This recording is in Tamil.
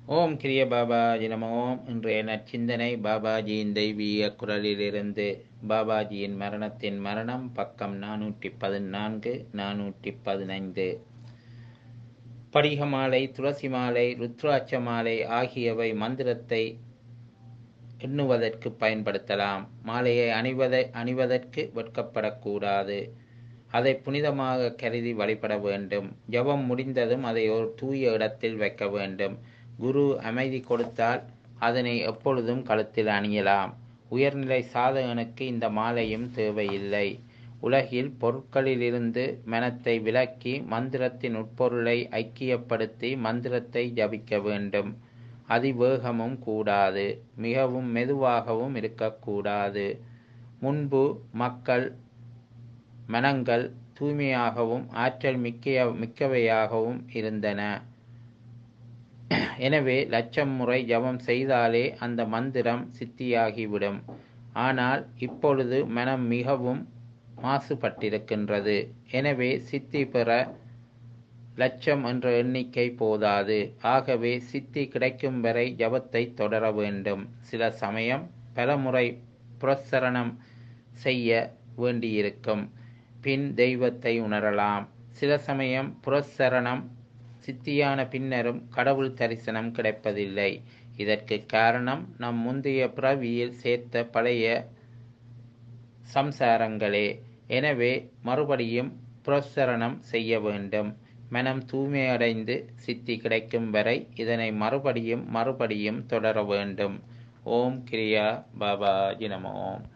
ஓம் கிரிய பாபாஜி நம ஓம் இன்றைய நற்சிந்தனை பாபாஜியின் தெய்வீக குரலிலிருந்து பாபாஜியின் மரணத்தின் மரணம் பக்கம் நானூற்றி பதினான்கு நானூற்றி பதினைந்து படிக மாலை துளசி மாலை ருத்ராட்ச மாலை ஆகியவை மந்திரத்தை எண்ணுவதற்கு பயன்படுத்தலாம் மாலையை அணிவதை அணிவதற்கு வெட்கப்படக்கூடாது அதை புனிதமாக கருதி வழிபட வேண்டும் ஜபம் முடிந்ததும் அதை ஒரு தூய இடத்தில் வைக்க வேண்டும் குரு அமைதி கொடுத்தால் அதனை எப்பொழுதும் கழுத்தில் அணியலாம் உயர்நிலை சாதகனுக்கு இந்த மாலையும் தேவையில்லை உலகில் பொருட்களிலிருந்து மனத்தை விலக்கி மந்திரத்தின் உட்பொருளை ஐக்கியப்படுத்தி மந்திரத்தை ஜபிக்க வேண்டும் அதிவேகமும் கூடாது மிகவும் மெதுவாகவும் இருக்கக்கூடாது முன்பு மக்கள் மனங்கள் தூய்மையாகவும் ஆற்றல் மிக்க மிக்கவையாகவும் இருந்தன எனவே லட்சம் முறை ஜபம் செய்தாலே அந்த மந்திரம் சித்தியாகிவிடும் ஆனால் இப்பொழுது மனம் மிகவும் மாசுபட்டிருக்கின்றது எனவே சித்தி பெற லட்சம் என்ற எண்ணிக்கை போதாது ஆகவே சித்தி கிடைக்கும் வரை ஜபத்தை தொடர வேண்டும் சில சமயம் பலமுறை புரசரணம் செய்ய வேண்டியிருக்கும் பின் தெய்வத்தை உணரலாம் சில சமயம் புரசரணம் சித்தியான பின்னரும் கடவுள் தரிசனம் கிடைப்பதில்லை இதற்கு காரணம் நம் முந்தைய பிறவியில் சேர்த்த பழைய சம்சாரங்களே எனவே மறுபடியும் புரசரணம் செய்ய வேண்டும் மனம் தூய்மையடைந்து சித்தி கிடைக்கும் வரை இதனை மறுபடியும் மறுபடியும் தொடர வேண்டும் ஓம் கிரியா பாபா ஜினமோம்